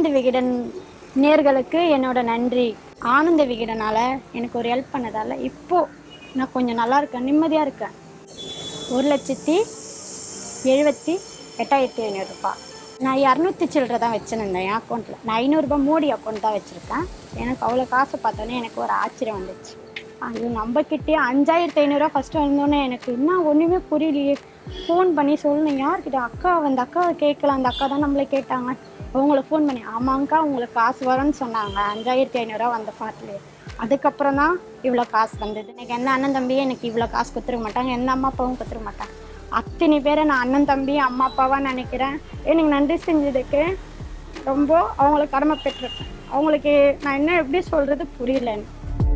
ஆனந்த விகடன் நேர்களுக்கு என்னோட நன்றி ஆனந்த விகடனால எனக்கு ஒரு ஹெல்ப் பண்ணதால இப்போ நான் கொஞ்சம் நல்லா இருக்கேன் நிம்மதியாக இருக்கேன் ஒரு லட்சத்தி எழுபத்தி எட்டாயிரத்தி ஐநூறுரூபா நான் இரநூத்தி சில்லற தான் வச்சுருந்தேன் என் அக்கௌண்ட்டில் நான் ஐநூறுரூபா மோடி அக்கௌண்ட் தான் வச்சுருக்கேன் எனக்கு அவ்வளோ காசு பார்த்தோன்னே எனக்கு ஒரு ஆச்சரியம் வந்துச்சு அது நம்மக்கிட்டே அஞ்சாயிரத்தி ஐநூறுரூவா ஃபஸ்ட்டு வந்தோடனே எனக்கு இன்னும் ஒன்றுமே புரியலையே ஃபோன் பண்ணி சொல்லணும் யார்கிட்ட அக்கா அந்த அக்காவை கேட்கல அந்த அக்கா தான் நம்மளை கேட்டாங்க அவங்கள ஃபோன் பண்ணி ஆமாங்க்கா உங்களுக்கு காசு வரும்னு சொன்னாங்க அஞ்சாயிரத்தி ஐநூறுரூவா வந்த பாட்டில் அதுக்கப்புறம் தான் இவ்வளோ காசு வந்தது எனக்கு எந்த அண்ணன் தம்பியும் எனக்கு இவ்வளோ காசு கொடுத்துருக்க மாட்டாங்க எந்த அம்மா அப்பாவும் கொடுத்துருக்க மாட்டாங்க அத்தனை பேரை நான் அண்ணன் தம்பி அம்மா அப்பாவாக நினைக்கிறேன் எனக்கு நன்றி செஞ்சதுக்கு ரொம்ப அவங்கள கடமைப்பட்டிருக்கேன் அவங்களுக்கு நான் என்ன எப்படி சொல்கிறது புரியல எனக்கு.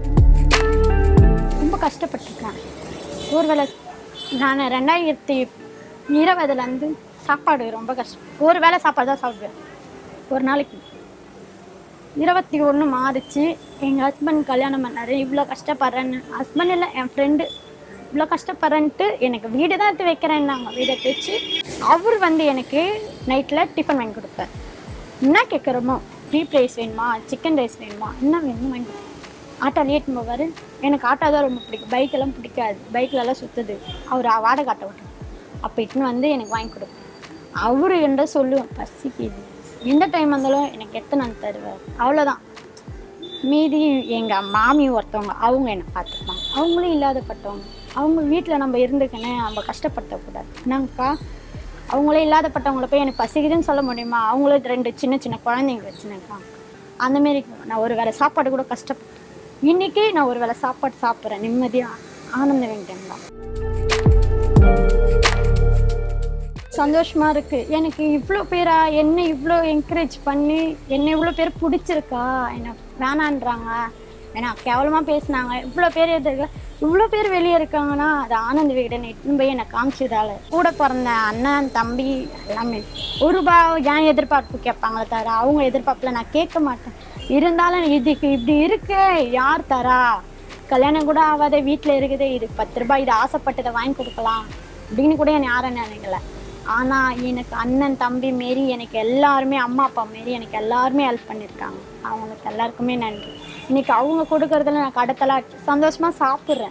ரொம்ப கஷ்டப்பட்டிருக்கேன் ஒருவேளை நான் ரெண்டாயிரத்தி இருபதுலேருந்து சாப்பாடு ரொம்ப கஷ்டம் ஒரு வேளை சாப்பாடு தான் சாப்பிடுவேன் ஒரு நாளைக்கு இருபத்தி ஒன்று மாறிச்சு எங்கள் ஹஸ்பண்ட் கல்யாணம் பண்ணார் இவ்வளோ கஷ்டப்படுறேன்னு ஹஸ்பண்ட் இல்லை என் ஃப்ரெண்டு இவ்வளோ கஷ்டப்படுறேன்ட்டு எனக்கு வீடு தான் எடுத்து வைக்கிறேன்னாங்க வீடு எடுத்து வச்சு அவர் வந்து எனக்கு நைட்டில் டிஃபன் வாங்கி கொடுப்பார் என்ன கேட்குறோமோ டீப் ரைஸ் வேணுமா சிக்கன் ரைஸ் வேணுமா என்ன வேணுமோ வாங்கி கொடுப்பார். ஆட்டோ லேட் போவார் எனக்கு ஆட்டோ தான் ரொம்ப பிடிக்கும் பைக்கெல்லாம் பிடிக்காது பைக்லலாம் சுற்றுது அவர் வாடகை ஆட்டோ ஓட்டும் அப்போ இட்டுன்னு வந்து எனக்கு வாங்கி கொடுப்பேன் அவரு என்ற சொல்லுவேன் பசிக்குது எந்த டைம் வந்தாலும் எனக்கு எத்தனை தருவார் அவ்வளோதான் மீதி எங்கள் மாமி ஒருத்தவங்க அவங்க என்னை பார்த்துப்பாங்க அவங்களும் இல்லாதப்பட்டவங்க அவங்க வீட்டில் நம்ம இருந்துக்கனே நம்ம கஷ்டப்படுத்தக்கூடாது என்னங்கக்கா அவங்களே இல்லாதப்பட்டவங்கள போய் எனக்கு பசிக்குதுன்னு சொல்ல முடியுமா அவங்களும் ரெண்டு சின்ன சின்ன குழந்தைங்க வச்சுனக்கா அந்தமாரி நான் ஒரு வேளை சாப்பாடு கூட கஷ்டப்பட்டேன் இன்னைக்கு நான் ஒரு வேளை சாப்பாடு சாப்பிட்றேன் நிம்மதியாக ஆனந்த வெங்கடன் தான் சந்தோஷமா இருக்கு எனக்கு இவ்வளோ பேரா என்ன இவ்வளோ என்கரேஜ் பண்ணி என்ன இவ்வளோ பேர் பிடிச்சிருக்கா என்ன வேணான்றாங்க ஏன்னா கேவலமாக பேசுனாங்க இவ்வளோ பேர் எதிர்க்க இவ்வளோ பேர் வெளியே இருக்காங்கன்னா அது ஆனந்த விகடன் இட்டுன்னு போய் என்னை காமிச்சதால கூட பிறந்த அண்ணன் தம்பி எல்லாமே ஒரு ரூபா ஏன் எதிர்பார்ப்பு கேட்பாங்களே தவிர அவங்க எதிர்பார்ப்பில் நான் கேட்க மாட்டேன் இருந்தாலும் இதுக்கு இப்படி இருக்கு யார் தரா கல்யாணம் கூட ஆகாத வீட்டில் இருக்குது இது பத்து ரூபாய் இது ஆசைப்பட்டதை வாங்கி கொடுக்கலாம் அப்படின்னு கூட என்னை யாரும் நினைக்கல ஆனால் எனக்கு அண்ணன் தம்பி மாரி எனக்கு எல்லாருமே அம்மா அப்பா மாரி எனக்கு எல்லாருமே ஹெல்ப் பண்ணியிருக்காங்க அவங்களுக்கு எல்லாருக்குமே நன்றி இன்னைக்கு அவங்க கொடுக்கறதுல நான் கடத்தலாம் சந்தோஷமாக சாப்பிட்றேன்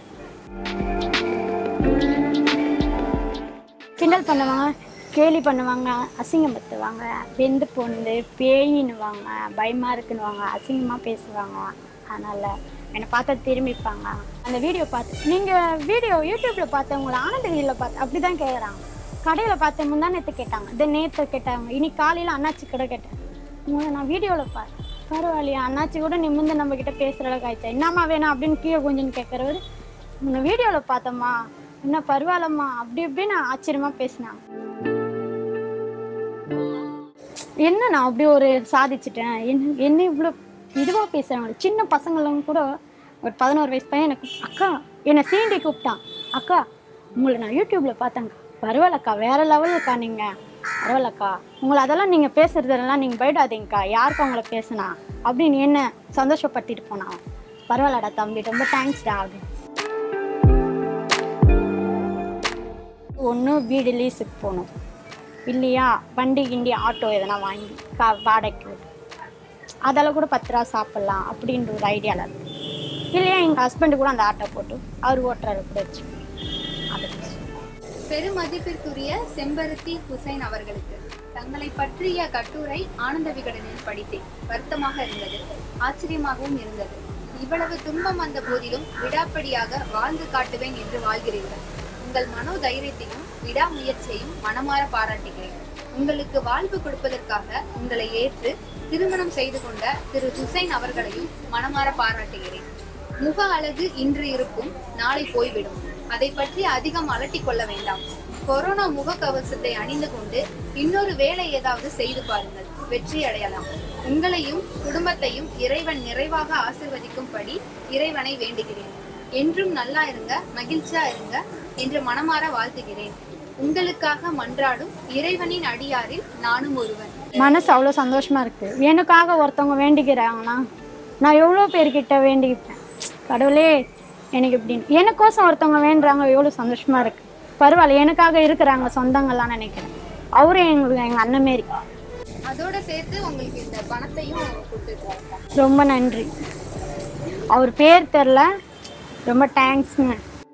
கிண்டல் பண்ணுவாங்க கேலி பண்ணுவாங்க அசிங்கம் பத்துவாங்க வெந்து பொண்ணு பேயின்னுவாங்க பயமாக இருக்குன்னுவாங்க அசிங்கமாக பேசுவாங்க அதனால் என்னை பார்த்தா திரும்பிப்பாங்க அந்த வீடியோ பார்த்து நீங்கள் வீடியோ யூடியூப்பில் பார்த்தவங்கள ஆனந்த வீடியோவில் பார்த்து அப்படி தான் கேட்குறாங்க கடையில் பார்த்த முந்தா நேற்று கேட்டாங்க இது நேற்று கேட்டாங்க இன்னைக்கு காலையில் அண்ணாச்சி கூட கேட்டேன் உங்களை நான் வீடியோவில் பாரு பரவாயில்லையா அண்ணாச்சி கூட நிமிர்ந்து நம்ம கிட்ட பேசுகிற அளவுக்கு ஆயிடுச்சா என்னம்மா வேணும் அப்படின்னு கீழே கொஞ்சம் கேட்குறவர் உன்னை வீடியோவில் பார்த்தம்மா என்ன பரவாயில்லம்மா அப்படி இப்படி நான் ஆச்சரியமாக பேசினாங்க என்ன நான் அப்படி ஒரு சாதிச்சிட்டேன் என்ன என்ன இவ்வளோ இதுவாக பேசுகிறாங்க சின்ன பசங்களும் கூட ஒரு பதினோரு வயசு பையன் எனக்கு அக்கா என்னை சீண்டி கூப்பிட்டான் அக்கா உங்களை நான் யூடியூப்பில் பார்த்தேங்க பரவாயில்லக்கா வேற லெவலுக்கா நீங்கள் பரவாயில்லக்கா உங்களை அதெல்லாம் நீங்கள் பேசுறதெல்லாம் நீங்கள் போயிடாதீங்கக்கா யாருக்கு உங்களை பேசுனா அப்படின்னு என்ன சந்தோஷப்படுத்திட்டு போனான் பரவாயில்லடா தம்பி ரொம்ப தேங்க்ஸ்டா அப்படின்னு ஒன்று வீடு லீஸுக்கு போகணும் இல்லையா வண்டி கிண்டி ஆட்டோ எதனா வாங்கி கா வாடகைக்கு விட்டு அதில் கூட பத்து ரூபா சாப்பிட்லாம் அப்படின்ற ஒரு ஐடியாவில் இருக்கு இல்லையா எங்கள் ஹஸ்பண்டு கூட அந்த ஆட்டோ போட்டு அவர் ஓட்டுறாரு கூட வச்சு அது பெருமதிப்பிற்குரிய செம்பருத்தி ஹுசைன் அவர்களுக்கு தங்களை பற்றிய கட்டுரை ஆனந்த விகடனில் படித்தேன் வருத்தமாக இருந்தது ஆச்சரியமாகவும் இருந்தது இவ்வளவு துன்பம் வந்த போதிலும் விடாப்படியாக வாழ்ந்து காட்டுவேன் என்று வாழ்கிறீர்கள் உங்கள் மனோ தைரியத்தையும் விடாமுயற்சியையும் மனமாற பாராட்டுகிறேன் உங்களுக்கு வாழ்வு கொடுப்பதற்காக உங்களை ஏற்று திருமணம் செய்து கொண்ட திரு ஹுசைன் அவர்களையும் மனமாற பாராட்டுகிறேன் முக அழகு இன்று இருக்கும் நாளை போய்விடும் அதை பற்றி அதிகம் அலட்டிக் கொள்ள வேண்டாம் கொரோனா முகக்கவசத்தை அணிந்து கொண்டு இன்னொரு வேலை ஏதாவது செய்து பாருங்கள் வெற்றி அடையலாம் உங்களையும் குடும்பத்தையும் இறைவன் நிறைவாக ஆசிர்வதிக்கும்படி இறைவனை வேண்டுகிறேன் என்றும் நல்லா இருங்க மகிழ்ச்சியா இருங்க என்று மனமாற வாழ்த்துகிறேன் உங்களுக்காக மன்றாடும் இறைவனின் அடியாரில் நானும் ஒருவன் மனசு அவ்வளோ சந்தோஷமா இருக்கு எனக்காக ஒருத்தவங்க வேண்டிக்கிறாங்கன்னா நான் எவ்வளோ பேர்கிட்ட வேண்டிக்கிட்டேன் கடவுளே எனக்கு இப்படின்னு எனக்கோசம் ஒருத்தவங்க வேண்டுறாங்க எவ்வளோ சந்தோஷமா இருக்கு பரவாயில்ல எனக்காக இருக்கிறாங்க சொந்தங்கள்லாம் நினைக்கிறேன் அவரும் எங்களுக்கு எங்கள் அண்ணன் மாரி அதோட சேர்த்து உங்களுக்கு இந்த பணத்தையும் கொடுத்துருக்காருப்பா ரொம்ப நன்றி அவர் பேர் தெரில ரொம்ப தேங்க்ஸ்ங்க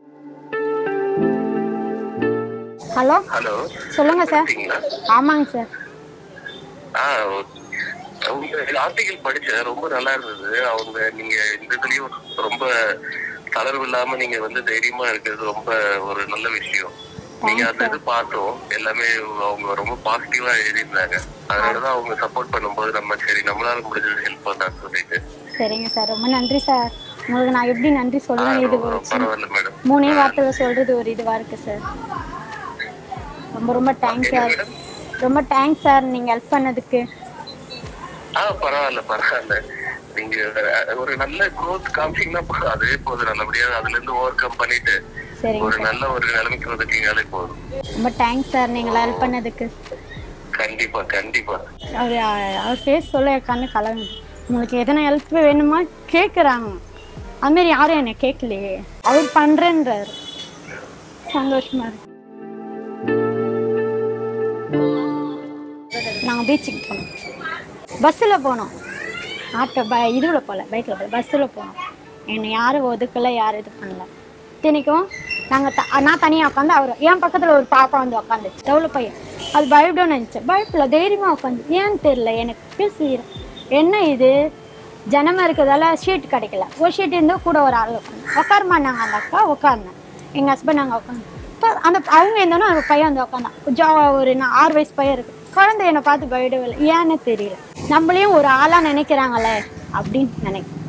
ஹலோ ஹலோ சொல்லுங்க சார் இருக்கீங்களா ஆமாங்க சார் ஆ உங்க ஆர்டிகல் படிச்சேன் ரொம்ப நல்லா இருந்தது அவங்க நீங்க இந்த இதுலயும் ரொம்ப தளர்வு இல்லாம நீங்க வந்து தைரியமா இருக்கிறது ரொம்ப ஒரு நல்ல விஷயம் நீங்க அந்த இது பார்த்தோம் எல்லாமே அவங்க ரொம்ப பாசிட்டிவா எழுதியிருந்தாங்க அதனாலதான் அவங்க சப்போர்ட் பண்ணும்போது நம்ம சரி நம்மளால முடிஞ்சது ஹெல்ப் பண்ணான்னு சொல்லிட்டு சரிங்க சார் ரொம்ப நன்றி சார் உங்களுக்கு நான் எப்படி நன்றி ஆ, சொல்லுவேன் இது ரொம்ப- வச்சு பரவாயில்ல மேடம் மூணே வார்த்தையில சொல்றது ஒரு இதுவா இருக்கு சார் ரொம்ப ரொம்ப தேங்க்ஸ் சார் மேடம் ரொம்ப தேங்க்ஸ் சார் நீங்க ஹெல்ப் பண்ணதுக்கு ஆ பரவாயில்ல பரவாயில்ல நீங்க அஹ், ஒரு நல்ல growth காமிச்சீங்கன்னா போதும். அதுவே போதும் நல்லபடியா அதுல இருந்து ஓவர் கம் பண்ணிட்டு சரிங்க ஒரு நல்ல ஒரு நிலைமைக்கு வந்துட்டீங்களே போதும் ரொம்ப தேங்க்ஸ் சார் நீங்கள் ஹெல்ப் பண்ணதுக்கு கண்டிப்பா கண்டிப்பா அவர் அவர் ஃபேஸ் சொல்ல என் கண்ணு கலங்குது உங்களுக்கு எதனா ஹெல்ப் வேணுமா கேட்குறாங்க அதுமாரி யாரும் என்னை கேட்கலையே அவர் பண்ணுறேன்றார் சந்தோஷமா இருக்கு நாங்கள் பீச்சுக்கு போனோம் பஸ்ஸில் போனோம் ஆட்டோ ப இதுவில் போகல பைக்கில் போகல பஸ்ஸில் போனோம் என்னை யாரும் ஒதுக்கலை யாரும் இது பண்ணல இத்தனைக்கும் நாங்கள் த நான் தனியாக உட்காந்து அவர் என் பக்கத்தில் ஒரு பாப்பா வந்து உட்காந்துச்சு எவ்வளோ பையன் அது பயப்படணும்னு நினச்சேன் பயப்படல தைரியமாக உட்காந்து ஏன்னு தெரில எனக்கு பேசி என்ன இது ஜனமாக இருக்கிறதால ஷீட் கிடைக்கல ஒரு ஷீட் இருந்தால் கூட ஒரு ஆள் உட்காந்து உட்காருமா நாங்கள் அந்த அக்கா உட்கார்ந்தேன் எங்கள் ஹஸ்பண்ட் நாங்கள் உட்காந்து இப்போ அந்த அவங்க இருந்தாலும் ஒரு பையன் வந்து உட்காந்தான் ஜா ஒரு நான் ஆறு வயசு பையன் இருக்கு குழந்தை என்னை பார்த்து பயப்படவே இல்லை ஏன்னு தெரியல நம்மளையும் ஒரு ஆளாக நினைக்கிறாங்களே அப்படின்னு நினைக்கிறேன்